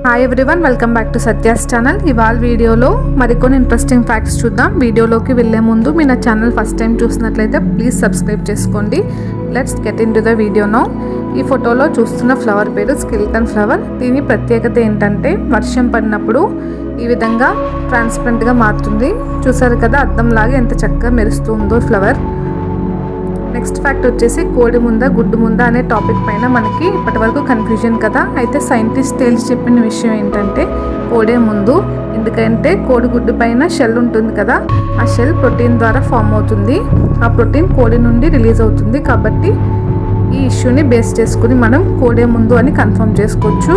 hi everyone welcome back to Satya's channel ఇవాళ వీడియోలో మరికొన్ని ఇంట్రెస్టింగ్ ఫ్యాక్ట్స్ చూద్దాం వీడియోలోకి వెళ్ళే ముందు మీ నా ఛానల్ ఫస్ట్ టైం చూసినట్లయితే ప్లీజ్ సబ్స్క్రైబ్ చేసుకోండి let's get into the video no ఈ ఫోటోలో చూస్తున్న ఫ్లవర్ పేరు స్కిల్టన్ ఫ్లవర్ దీని ప్రత్యేకత ఏంటంటే వర్షం పడినప్పుడు ఈ విధంగా ట్రాన్స్పరెంట్గా మారుతుంది చూసారు కదా అద్దంలాగా ఎంత చక్కగా మెరుస్తూ ఉందో ఫ్లవర్ నెక్స్ట్ ఫ్యాక్ట్ వచ్చేసి కోడి ముందా గుడ్డు ముందా అనే టాపిక్ పైన మనకి ఇప్పటి వరకు కన్ఫ్యూజన్ కదా అయితే సైంటిస్ట్ తేల్చి చెప్పిన విషయం ఏంటంటే కోడే ముందు ఎందుకంటే కోడి గుడ్డు పైన షెల్ ఉంటుంది కదా ఆ షెల్ ప్రోటీన్ ద్వారా ఫామ్ అవుతుంది ఆ ప్రోటీన్ కోడి నుండి రిలీజ్ అవుతుంది కాబట్టి ఈ ఇష్యూని బేస్ చేసుకుని మనం కోడే ముందు అని కన్ఫర్మ్ చేసుకోవచ్చు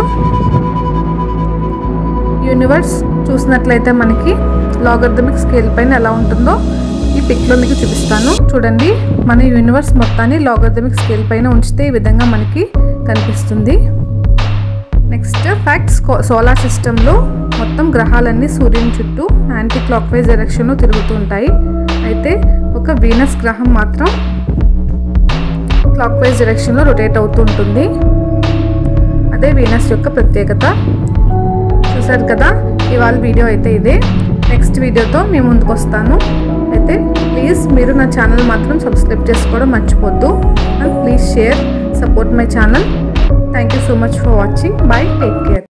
యూనివర్స్ చూసినట్లయితే మనకి లాగర్థమిక్ స్కేల్ పైన ఎలా ఉంటుందో ఈ పిక్లో మీకు చూపిస్తాను చూడండి మన యూనివర్స్ మొత్తాన్ని లాగర్థమిక్ స్కేల్ పైన ఉంచితే ఈ విధంగా మనకి కనిపిస్తుంది నెక్స్ట్ ఫ్యాక్ట్స్ సోలార్ సిస్టంలో మొత్తం గ్రహాలన్నీ సూర్యుని చుట్టూ యాంటీ క్లాక్ వైజ్ డైరెక్షన్లో తిరుగుతూ ఉంటాయి అయితే ఒక వీనస్ గ్రహం మాత్రం క్లాక్ వైజ్ డైరెక్షన్లో రొటేట్ అవుతూ ఉంటుంది అదే వీనస్ యొక్క ప్రత్యేకత చూసారు కదా ఇవాళ వీడియో అయితే ఇదే నెక్స్ట్ వీడియోతో మేము ముందుకు వస్తాను అయితే ప్లీజ్ మీరు నా ఛానల్ మాత్రం సబ్స్క్రైబ్ చేసుకోవడం మర్చిపోద్దు and please share support my channel thank you so much for watching bye take care